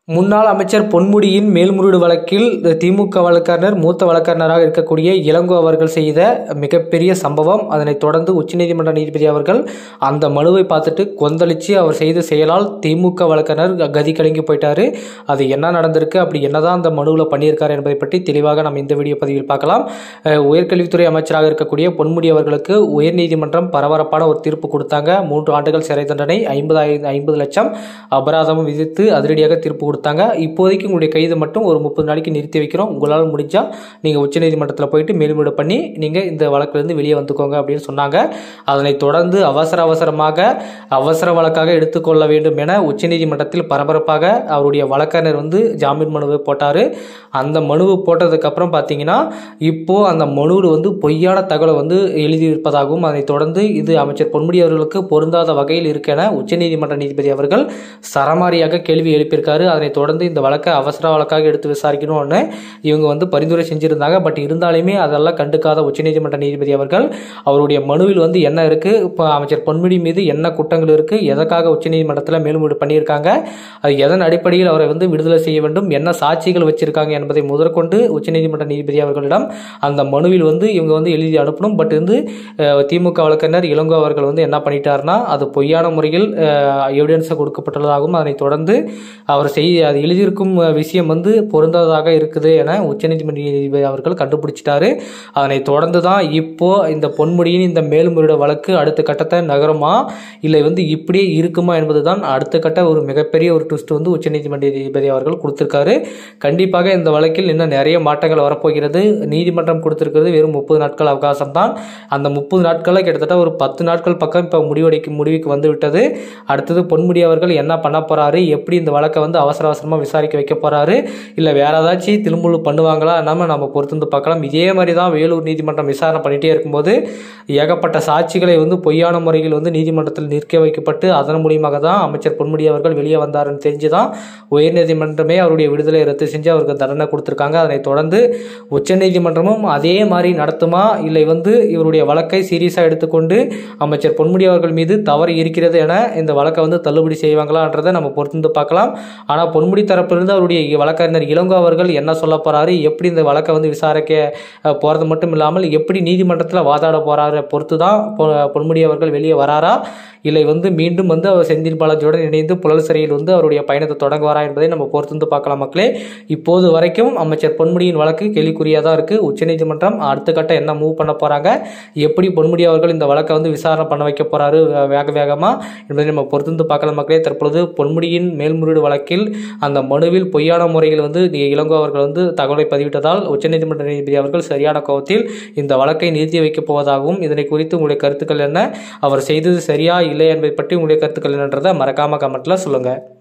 முன்னாள் அமைச்சர் பொன்முடியின் மேல்முறையீடு வழக்கில் திமுக வழக்கறிஞர் மூத்த வழக்கறிஞராக இருக்கக்கூடிய இளங்கோ அவர்கள் செய்த மிகப்பெரிய சம்பவம் அதனைத் தொடர்ந்து உச்சநீதிமன்ற நீதிபதி அவர்கள் அந்த மனுவை பார்த்துட்டு கொந்தளிச்சு அவர் செய்த செயலால் திமுக வழக்கறிஞர் க- கதி கலங்கி போயிட்டாரு அது என்ன நடந்திருக்கு அப்படி என்னதான் அந்த மனுவில் பண்ணியிருக்காரு என்பதை பற்றி தெளிவாக நம்ம இந்த வீடியோ பதிவில் பார்க்கலாம் அஹ், உயர்கல்வித்துறை அமைச்சராக இருக்கக்கூடிய பொன்முடி அவர்களுக்கு உயர்நீதிமன்றம் பரபரப்பான ஒரு தீர்ப்பு கொடுத்தாங்க மூன்று ஆண்டுகள் சிறை தண்டனை ஐம்பது ஐம்பது லட்சம் அபராதமும் விதித்து அதிரடியாக தீர்ப்பு கொடுத்தாங்க இப்போதைக்கு உங்களுடைய கைது மட்டும் ஒரு முப்பது நாளைக்கு நிறுத்தி வைக்கிறோம் உங்களால் முடிஞ்சால் நீங்கள் உச்சநீதிமன்றத்தில் போயிட்டு மேல்முறை பண்ணி நீங்கள் இந்த வழக்கிலிருந்து வெளியே வந்துக்கோங்க அப்படின்னு சொன்னாங்க அதனைத் தொடர்ந்து அவசர அவசரமாக அவசர வழக்காக எடுத்துக்கொள்ள வேண்டும் என உச்சநீதிமன்றத்தில் பரபரப்பாக அவருடைய வழக்கறிஞர் வந்து ஜாமீன் மனுவை போட்டார் அந்த மனுவை போட்டதுக்கப்புறம் பார்த்தீங்கன்னா இப்போ அந்த மனுவில் வந்து பொய்யான தகவலை வந்து எழுதியிருப்பதாகவும் அதனைத் தொடர்ந்து இது அமைச்சர் பொன்முடி அவர்களுக்கு பொருந்தாத வகையில் இருக்கென உச்சநீதிமன்ற நீதிபதி அவர்கள் சரமாரியாக கேள்வி எழுப்பியிருக்காரு அதனைத் தொடர்ந்து இந்த வழக்கை அவசர வழக்காக எடுத்து விசாரிக்கணும்னு இவங்க வந்து பரிந்துரை செஞ்சிருந்தாங்க பட் இருந்தாலுமே அதெல்லாம் கண்டுக்காத உச்சநீதிமன்ற நீதிபதி அவர்கள் அவருடைய மனுவில் வந்து என்ன இருக்கு இப்போ அமைச்சர் பொன்முடி மீது என்ன குற்றங்கள் இருக்கு எதற்காக உச்சநீதிமன்றத்தில் மேல்முறை பண்ணியிருக்காங்க அது எதன் அடிப்படையில் அவரை வந்து விடுதலை செய்ய வேண்டும் என்ன சாட்சிகள் வச்சிருக்காங்க என்பதை முதற்கொண்டு உச்சநீதிமன்ற நீதிபதி அவர்களிடம் அந்த மனுவில் வந்து இவங்க வந்து எழுதி அனுப்பணும் பட் வந்து அஹ், திமுக வழக்கறிஞர் இளங்கோ அவர்கள் வந்து என்ன பண்ணிட்டாருன்னா அது பொய்யான முறையில் எவிடன்ஸை கொடுக்கப்பட்டுள்ளதாகவும் அதனைத் தொடர்ந்து அவர் செய் அது எழுதியிருக்கும் அஹ், விஷயம் வந்து பொருந்தாததாக இருக்குது என உச்சநீதிமன்ற நீதிபதி அவர்கள் கண்டுபிடிச்சிட்டாரு அதனைத் தொடர்ந்து தான் இப்போ இந்த பொன்முடியின் இந்த மேல்முறையீடு வழக்கு அடுத்த கட்டத்தை நகருமா இல்லை வந்து இப்படியே இருக்குமா என்பதுதான் அடுத்த கட்ட ஒரு மிகப்பெரிய ஒரு ட்விஸ்ட் வந்து உச்சநீதிமன்ற நீதிபதி அவர்கள் கொடுத்திருக்காரு கண்டிப்பாக இந்த வழக்கில் இன்னும் நிறைய மாற்றங்கள் வரப்போகிறது நீதிமன்றம் கொடுத்திருக்கிறது வெறும் முப்பது நாட்கள் அவகாசம் தான் அந்த முப்பது நாட்களில் கிட்டத்தட்ட ஒரு பத்து நாட்கள் பக்கம் இப்போ முடிவடைக்கு முடிவுக்கு வந்து விட்டது அடுத்தது பொன்முடி அவர்கள் என்ன பண்ண போறாரு எப்படி இந்த வழக்கை வந்து அவசர அவசரமாக விசாரிக்க வைக்க போறாரு இல்லை வேற ஏதாச்சும் திரும்புழு பண்ணுவாங்களா நம்ம நம்ம பொறுத்து வந்து பார்க்கலாம் இதே மாதிரி தான் வேலூர் நீதிமன்றம் விசாரணை பண்ணிட்டே இருக்கும்போது ஏகப்பட்ட சாட்சிகளை வந்து பொய்யான முறையில் வந்து நீதிமன்றத்தில் நிற்க வைக்கப்பட்டு அதன் மூலியமாக தான் அமைச்சர் பொன்முடி அவர்கள் வெளியே வந்தாருன்னு தெரிஞ்சு தான் உயர்நீதிமன்றமே அவருடைய விடுதலை ரத்து செஞ்சு அவருக்கு தண்டனை கொடுத்துருக்காங்க அதனைத் தொடர்ந்து உச்சநீதிமன்றமும் அதே மாதிரி நடத்துமா இல்லை வந்து இவருடைய வழக்கை சீரியஸாக எடுத்துக்கொண்டு அமைச்சர் பொன்முடி அவர்கள் மீது தவறு இருக்கிறது என இந்த வழக்கை வந்து தள்ளுபடி செய்வாங்களான்றதை நம்ம பொறுத்து வந்து பார்க்கலாம் ஆனால் பொன்முடி தரப்பிலிருந்து அவருடைய வழக்கறிஞர் இளங்கோ அவர்கள் என்ன சொல்ல போறாரு எப்படி இந்த வழக்கை வந்து விசாரிக்க அஹ், போறது மட்டும் இல்லாமல் எப்படி நீதிமன்றத்தில் வாதாட போறாரு பொறுத்து தான் பொ- பொன்முடி அவர்கள் வெளியே வராரா இல்லை வந்து மீண்டும் வந்து அவர் செந்தில் பாலாஜியுடன் இணைந்து புழல் சிறையில் வந்து அவருடைய பயணத்தை தொடங்குவாரா என்பதை நம்ம பொறுத்து வந்து பார்க்கலாம் மக்களே இப்போது வரைக்கும் அமைச்சர் பொன்முடியின் வழக்கு கேள்விக்குறியாக தான் இருக்குது உச்சநீதிமன்றம் அடுத்த கட்டம் என்ன மூவ் பண்ண போகிறாங்க எப்படி பொன்முடி அவர்கள் இந்த வழக்கை வந்து விசாரணை பண்ண வைக்க போகிறாரு வேக வேகமாக என்பதை நம்ம பொறுத்து வந்து பார்க்கலாம் மக்களே தற்பொழுது பொன்முடியின் மேல்முறையீடு வழக்கில் அந்த மனுவில் பொய்யான முறையில் வந்து நீ- இளங்கோ அவர்கள் வந்து தகவலை பதிவிட்டதால் உச்சநீதிமன்ற நீதிபதி அவர்கள் சரியான கோபத்தில் இந்த வழக்கை நிறுத்தி வைக்கப் போவதாகவும் இதனை குறித்து உங்களுடைய கருத்துக்கள் என்ன அவர் செய்தது சரியா இல்லை என்பதை பற்றி உங்களுடைய கருத்துக்கள் என்னன்றதை மறக்காம கமெண்ட்ல சொல்லுங்க